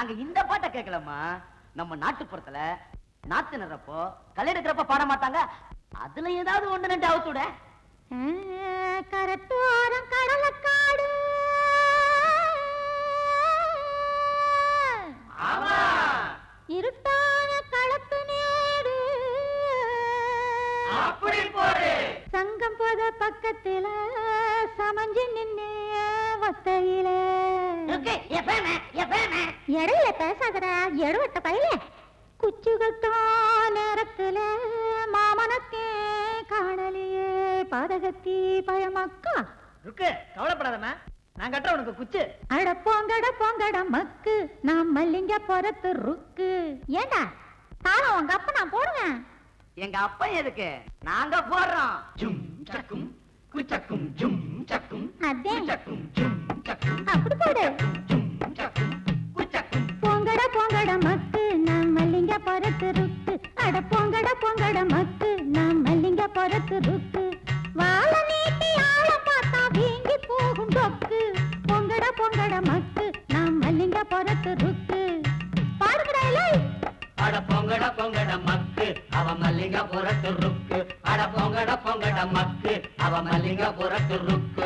நாங்க இந்த பாட்டை கேட்கலம்மா நம்ம நாட்டுப்புறத்துல நாத்து நடுறப்போ களை எடுக்கிறப்ப பாட மாட்டாங்க அதுல ஏதாவது ஒண்ணு ரெண்டு அவுத்து விட கரத்தோரம் கடலக்காடு இருட்டான களத்து நேடு சங்கம் போத பக்கத்துல சமஞ்சு நின்னு வத்தையில இடையில பேசாதடா எடுவட்ட பையில குச்சி கட்டும் நேரத்துல மாமனத்தே காணலியே பாதகத்தி பயமக்கா ருக்கு கவலைப்படாதம்மா நான் கட்டுற உனக்கு குச்சு அட போங்கட போங்கட மக்கு நான் மல்லிங்க பொறத்து ருக்கு ஏண்டா தாளம் உங்க அப்ப நான் போடுவேன் எங்க அப்பா எதுக்கு நாங்க போடுறோம் ஜும் சக்கும் குச்சக்கும் ஜும் சக்கும் அதே சக்கும் ஜும் சக்கும் அப்படி போடு ஜும் சக்கும் குச்சக்கும் போங்கட போங்கட மக்கு நான் மல்லிங்க பொறத்து ருக்கு அட போங்கட போங்கட மக்கு நான் மல்லிங்க பொறத்து ருக்கு வாழ நீட்டி ஆள பார்த்தா வீங்கி போகும் டொக்கு பொங்கட பொங்கட மக்கு நான் மல்லிங்க பொறத்து ருக்கு பாடுகிறா அட பொங்கட பொங்கட மக்கு அவ மல்லிக புறத்து ருக்கு அட பொங்கட பொங்கட மக்கு அவ மல்லிக புறத்து ருக்கு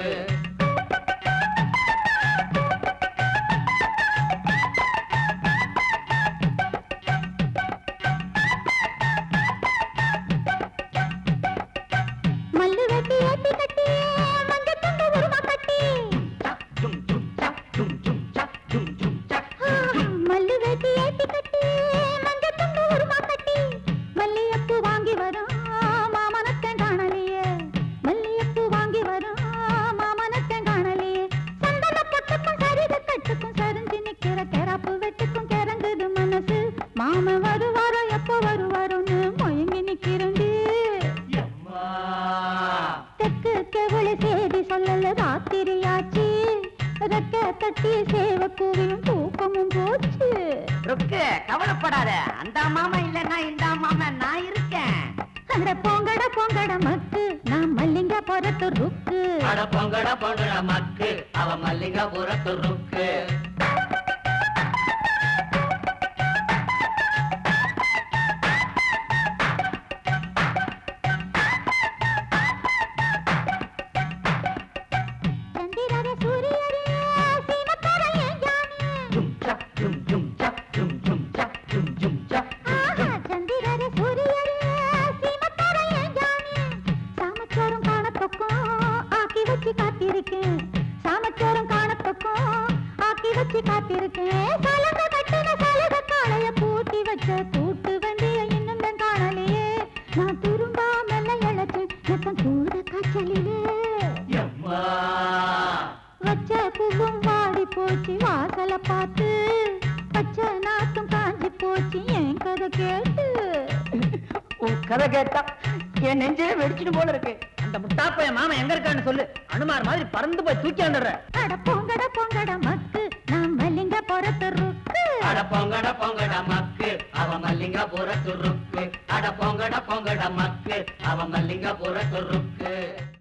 மல்லு வெட்டி ஏத்தி கட்டி மஞ்ச துண்டு உருமா கட்டி சக் ஜும் ஜும் சக் ஜும் ஜும் சக் ஜும் ஜும் சக் ஆ, மல்லு வெட்டி ஏத்தி கட்டி மஞ்ச துண்டு உருமா கட்டி மல்லியப்பூ வாங்கி வரும் மாமனத்தன் காணலையே மல்லியப்பூ வாங்கி வரும் மாமனத்தன் காணலையே சந்தன பொட்டுக்கும் சரித கட்டுக்கும் சரிஞ்சு நிக்கிற கேராப்பு வெட்டுக்கும் கிறங்குது மனசு மாம வருவாரோ எப்போ வருவாரோன்னு மயங்கி நிக்கிறேன்டி எம்மா தெற்கு கெவளி சேதி சொல்லல ராத்திரியாச்சு ரெக்க தட்டி சேவ கூவியும் தூக்கமும் போச்சு ருக்கு கவலைப்படாத அந்த மாமா இல்லன்னா இந்த மாமா நான் இருக்கேன் அட பொங்கட பொங்கட மக்கு நான் மல்லிங்க பொறத்து ருக்கு அட பொங்கட பொங்கட மக்கு அவ மல்லிக புறத்து ருக்கு சந்திரரே சூரியரே சீமத்தர ஏன் ஜானி ஜும் சக் ஜும் ஜும் சக் ஜும் ஜும் சக் ஜும் ஜும் சக் ஜும் ஆஹா, ஜும் சந்திரரே சூரியரே சீமத்தர ஏன் ஜானி சாமச்சோறும் காணப்பக்கம் ஆக்கி வச்சு காத்திருக்கேன் சாமச்சோறும் காணப்பக்கம் ஆக்கி வச்சு காத்திருக்கேன் சலக கட்டின சலக காளைய பூட்டி வச்ச கூட்டு வண்டிய இன்னும் நான் காணலையே நான் திரும்பாமல இழைச்சேன் எப்ப கூட காய்ச்சலிலே எம்மா வச்ச பூவும் வாடி போச்சு வாசல பார்த்து பச்சை நாத்தும் காஞ்சி போச்சு என் கதை கேட்டு உன் கதை கேட்டா என் நெஞ்சே வெடிச்சிட்டு போல இருக்கு அந்த முட்டாப்பைய மாமா எங்க இருக்கான்னு சொல்லு அனுமார் மாதிரி பறந்து போய் தூக்கி வந்துடுற அட பொங்கட பொங்கட மக்கு நான் மல்லிங்க பொறத்து ருக்கு அட பொங்கட பொங்கட மக்கு அவ மல்லிங்க புறத்து ருக்கு அட பொங்கட பொங்கட மக்கு அவ மல்லிங்க புறத்து ருக்கு